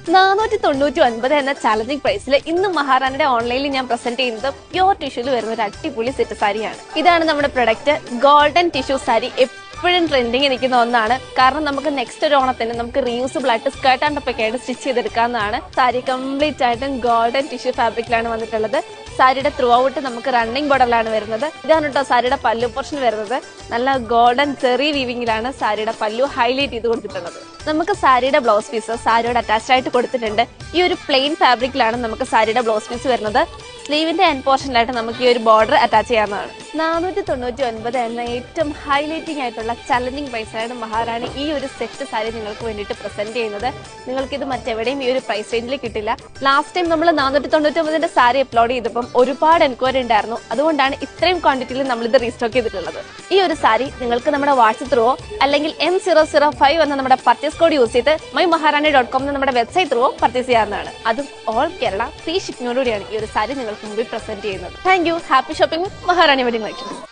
നാനൂറ്റി തൊണ്ണൂറ്റി ഒൻപത് എന്ന ചാലഞ്ചിങ് പ്രൈസിൽ ഇന്ന് മഹാറാണിയുടെ ഓൺലൈനിൽ ഞാൻ പ്രസന്റ് ചെയ്യുന്നത് പ്യോർ ടിഷ്യൂല് വരുന്ന ഒരു അടിപൊളി സെറ്റ് സാരിയാണ് ഇതാണ് നമ്മുടെ പ്രൊഡക്റ്റ് ഗോൾഡൻ ടിഷ്യൂ സാരി എപ്പോഴും ട്രെൻഡിങ് നിൽക്കുന്ന ഒന്നാണ് കാരണം നമുക്ക് നെക്സ്റ്റ് ഒരു ഓണത്തിന് നമുക്ക് റീയൂസബിൾ ആയിട്ട് സ്കേർട്ട് ആൻഡ് ടൊപ്പൊക്കെ ആയിട്ട് സ്റ്റിച്ച് ചെയ്തെടുക്കാവുന്നതാണ് സാരി കംപ്ലീറ്റ് ആയിട്ടും ഗോൾഡൻ ടിഷ്യൂ ഫാബ്രിക്കിലാണ് വന്നിട്ടുള്ളത് സാരിയുടെ ത്രൂ ഔട്ട് നമുക്ക് റണ്ണിങ് ബോർഡറിലാണ് വരുന്നത് ഇതാണ് കേട്ടോ സാരിയുടെ പല്ലു പോർഷൻ വരുന്നത് നല്ല ഗോൾഡൻ ചെറി വീവിങ്ങിലാണ് സാരിയുടെ പല്ലു ഹൈലൈറ്റ് ചെയ്ത് കൊടുത്തിട്ടുള്ളത് നമുക്ക് സാരിയുടെ ബ്ലൗസ് പീസ് സാരിയോട് അറ്റാച്ച്ഡ് ആയിട്ട് കൊടുത്തിട്ടുണ്ട് ഈ ഒരു പ്ലെയിൻ ഫാബ്രിക്കിലാണ് നമുക്ക് സാരിയുടെ ബ്ലൗസ് പീസ് വരുന്നത് സ്ലീവിന്റെ എൻ പോർഷനിലായിട്ട് നമുക്ക് ഈ ഒരു ബോർഡർ അറ്റാച്ച് ചെയ്യാവുന്നതാണ് നാനൂറ്റി തൊണ്ണൂറ്റി ഒൻപത് എന്ന ഏറ്റവും ഹൈലൈറ്റിംഗ് ആയിട്ടുള്ള ചലഞ്ചിങ് പ്രൈസിലാണ് മഹാറാണി ഈ ഒരു സെറ്റ് സാരി നിങ്ങൾക്ക് വേണ്ടിയിട്ട് പ്രസന്റ് ചെയ്യുന്നത് നിങ്ങൾക്ക് ഇത് മറ്റെവിടെയും ഈ ഒരു പ്രൈസ് റേഞ്ചിൽ കിട്ടില്ല ലാസ്റ്റ് ടൈം നമ്മൾ നാനൂറ്റി തൊണ്ണൂറ്റി ഒമ്പതിന്റെ സാരി അപ്ലോഡ് ചെയ്തപ്പം ഒരുപാട് എൻക്വയറി ഉണ്ടായിരുന്നു അതുകൊണ്ടാണ് ഇത്രയും ക്വാണ്ടിറ്റിയിൽ നമ്മൾ ഇത് റീസ്റ്റോക്ക് ചെയ്തിട്ടുള്ളത് ഈ ഒരു സാരി നിങ്ങൾക്ക് നമ്മുടെ വാട്സപ്പ് ത്രൂവോ അല്ലെങ്കിൽ എം സീറോ സീറോ ഫൈവ് എന്ന നമ്മുടെ പർച്ചേസ് കോഡ് യൂസ് ചെയ്ത് മൈ മഹാറാണി ഡോട്ട് കോം എന്ന നമ്മുടെ വെബ്സൈറ്റ് ത്രൂവോ പർച്ചേസ് ചെയ്യാവുന്നതാണ് അതും ഓൾ കേരള ഫ്രീ ഷിപ്പിനോടുകൂടിയാണ് ഈ ഒരു സാരി നിങ്ങൾക്ക് മുമ്പിൽ പ്രസന്റ് ചെയ്യുന്നത് thank you happy shopping Maharani wedding collections